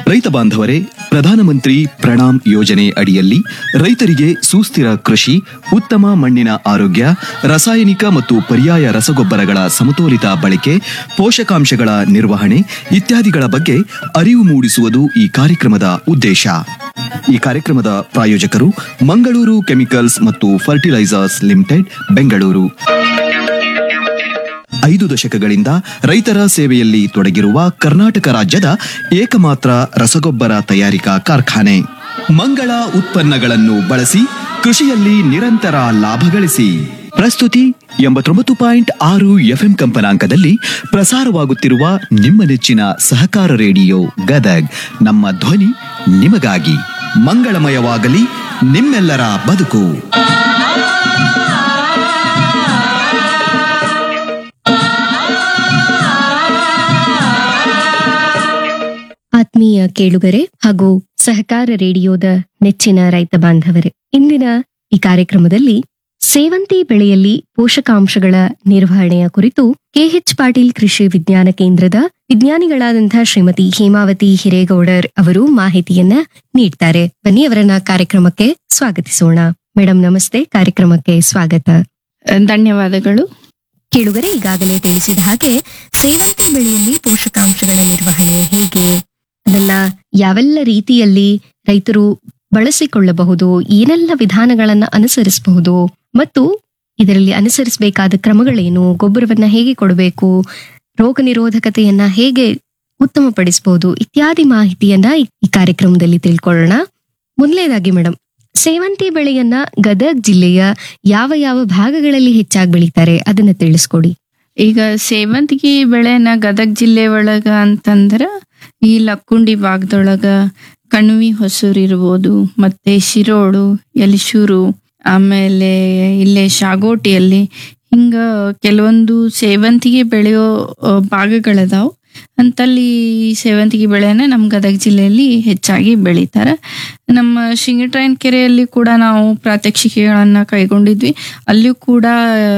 ರೈತ ಬಾಂಧವರೇ ಪ್ರಧಾನಮಂತ್ರಿ ಪ್ರಣಾಮ್ ಯೋಜನೆ ಅಡಿಯಲ್ಲಿ ರೈತರಿಗೆ ಸುಸ್ಥಿರ ಕೃಷಿ ಉತ್ತಮ ಮಣ್ಣಿನ ಆರೋಗ್ಯ ರಾಸಾಯನಿಕ ಮತ್ತು ಪರ್ಯಾಯ ರಸಗೊಬ್ಬರಗಳ ಸಮತೋಲಿತ ಬಳಕೆ ಪೋಷಕಾಂಶಗಳ ನಿರ್ವಹಣೆ ಇತ್ಯಾದಿಗಳ ಬಗ್ಗೆ ಅರಿವು ಮೂಡಿಸುವುದು ಈ ಕಾರ್ಯಕ್ರಮದ ಉದ್ದೇಶ ಈ ಕಾರ್ಯಕ್ರಮದ ಪ್ರಾಯೋಜಕರು ಮಂಗಳೂರು ಕೆಮಿಕಲ್ಸ್ ಮತ್ತು ಫರ್ಟಿಲೈಸರ್ಸ್ ಲಿಮಿಟೆಡ್ ಬೆಂಗಳೂರು ಐದು ದಶಕಗಳಿಂದ ರೈತರ ಸೇವೆಯಲ್ಲಿ ತೊಡಗಿರುವ ಕರ್ನಾಟಕ ರಾಜ್ಯದ ಏಕಮಾತ್ರ ರಸಗೊಬ್ಬರ ತಯಾರಿಕಾ ಕಾರ್ಖಾನೆ ಮಂಗಳ ಉತ್ಪನ್ನಗಳನ್ನು ಬಳಸಿ ಕೃಷಿಯಲ್ಲಿ ನಿರಂತರ ಲಾಭ ಗಳಿಸಿ ಪ್ರಸ್ತುತಿ ಎಂಬತ್ತೊಂಬತ್ತು ಪಾಯಿಂಟ್ ಆರು ಎಫ್ಎಂ ಕಂಪನಾಂಕದಲ್ಲಿ ಪ್ರಸಾರವಾಗುತ್ತಿರುವ ನಿಮ್ಮ ನೆಚ್ಚಿನ ಸಹಕಾರ ರೇಡಿಯೋ ಗದಗ್ ನಮ್ಮ ಧ್ವನಿ ನಿಮಗಾಗಿ ಮಂಗಳಮಯವಾಗಲಿ ನಿಮ್ಮೆಲ್ಲರ ಬದುಕು ಆತ್ಮೀಯ ಕೇಳುಗರೆ ಹಾಗೂ ಸಹಕಾರ ರೇಡಿಯೋದ ನೆಚ್ಚಿನ ರೈತ ಬಾಂಧವರೇ ಇಂದಿನ ಈ ಕಾರ್ಯಕ್ರಮದಲ್ಲಿ ಸೇವಂತಿ ಬೆಳೆಯಲ್ಲಿ ಪೋಷಕಾಂಶಗಳ ನಿರ್ವಹಣೆಯ ಕುರಿತು ಕೆಎಚ್ ಪಾಟೀಲ್ ಕೃಷಿ ವಿಜ್ಞಾನ ಕೇಂದ್ರದ ವಿಜ್ಞಾನಿಗಳಾದಂತಹ ಶ್ರೀಮತಿ ಹೇಮಾವತಿ ಹಿರೇಗೌಡರ್ ಅವರು ಮಾಹಿತಿಯನ್ನ ನೀಡ್ತಾರೆ ಬನ್ನಿ ಅವರನ್ನ ಕಾರ್ಯಕ್ರಮಕ್ಕೆ ಸ್ವಾಗತಿಸೋಣ ಮೇಡಮ್ ನಮಸ್ತೆ ಕಾರ್ಯಕ್ರಮಕ್ಕೆ ಸ್ವಾಗತ ಧನ್ಯವಾದಗಳು ಕೇಳುಗರೆ ಈಗಾಗಲೇ ತಿಳಿಸಿದ ಹಾಗೆ ಸೇವಂತಿ ಬೆಳೆಯಲ್ಲಿ ಪೋಷಕಾಂಶಗಳ ನಿರ್ವಹಣೆ ಹೇಗೆ ಅದನ್ನ ಯಾವೆಲ್ಲ ರೀತಿಯಲ್ಲಿ ರೈತರು ಬಳಸಿಕೊಳ್ಳಬಹುದು ಏನೆಲ್ಲ ವಿಧಾನಗಳನ್ನ ಅನುಸರಿಸಬಹುದು ಮತ್ತು ಇದರಲ್ಲಿ ಅನುಸರಿಸಬೇಕಾದ ಕ್ರಮಗಳೇನು ಗೊಬ್ಬರವನ್ನ ಹೇಗೆ ಕೊಡಬೇಕು ರೋಗ ನಿರೋಧಕತೆಯನ್ನ ಹೇಗೆ ಉತ್ತಮಪಡಿಸಬಹುದು ಇತ್ಯಾದಿ ಮಾಹಿತಿಯನ್ನ ಈ- ಈ ಕಾರ್ಯಕ್ರಮದಲ್ಲಿ ತಿಳ್ಕೊಳ್ಳೋಣ ಮೊದಲನೇದಾಗಿ ಮೇಡಮ್ ಸೇವಂತಿ ಬೆಳೆಯನ್ನ ಗದಗ್ ಜಿಲ್ಲೆಯ ಯಾವ ಯಾವ ಭಾಗಗಳಲ್ಲಿ ಹೆಚ್ಚಾಗಿ ಬೆಳೀತಾರೆ ಅದನ್ನ ತಿಳಿಸ್ಕೊಡಿ ಈಗ ಸೇವಂತಿಗೆ ಬೆಳೆನ ಗದಗ ಜಿಲ್ಲೆ ಒಳಗ ಅಂತಂದ್ರ ಈ ಲಕ್ಕುಂಡಿ ಭಾಗದೊಳಗ ಕಣ್ವಿ ಹೊಸೂರು ಇರ್ಬೋದು ಮತ್ತೆ ಶಿರೋಳು ಎಲಿಶೂರು ಆಮೇಲೆ ಇಲ್ಲೇ ಶಾಗೋಟಿಯಲ್ಲಿ ಹಿಂಗ ಕೆಲವೊಂದು ಸೇವಂತಿಗೆ ಬೆಳೆಯೋ ಆ, ಭಾಗಗಳದಾವ್ ಅಂತಲ್ಲಿ ಸೇವಂತಿಗೆ ಬೆಳೆನ ನಮ್ಮ ಗದಗ ಜಿಲ್ಲೆಯಲ್ಲಿ ಹೆಚ್ಚಾಗಿ ಬೆಳೀತಾರೆ ನಮ್ಮ ಶಿಂಗಟ್ರಾಯನ್ ಕೆರೆಯಲ್ಲಿ ಕೂಡ ನಾವು ಪ್ರಾತ್ಯಕ್ಷಿಕೆಗಳನ್ನ ಕೈಗೊಂಡಿದ್ವಿ ಅಲ್ಲಿಯೂ ಕೂಡ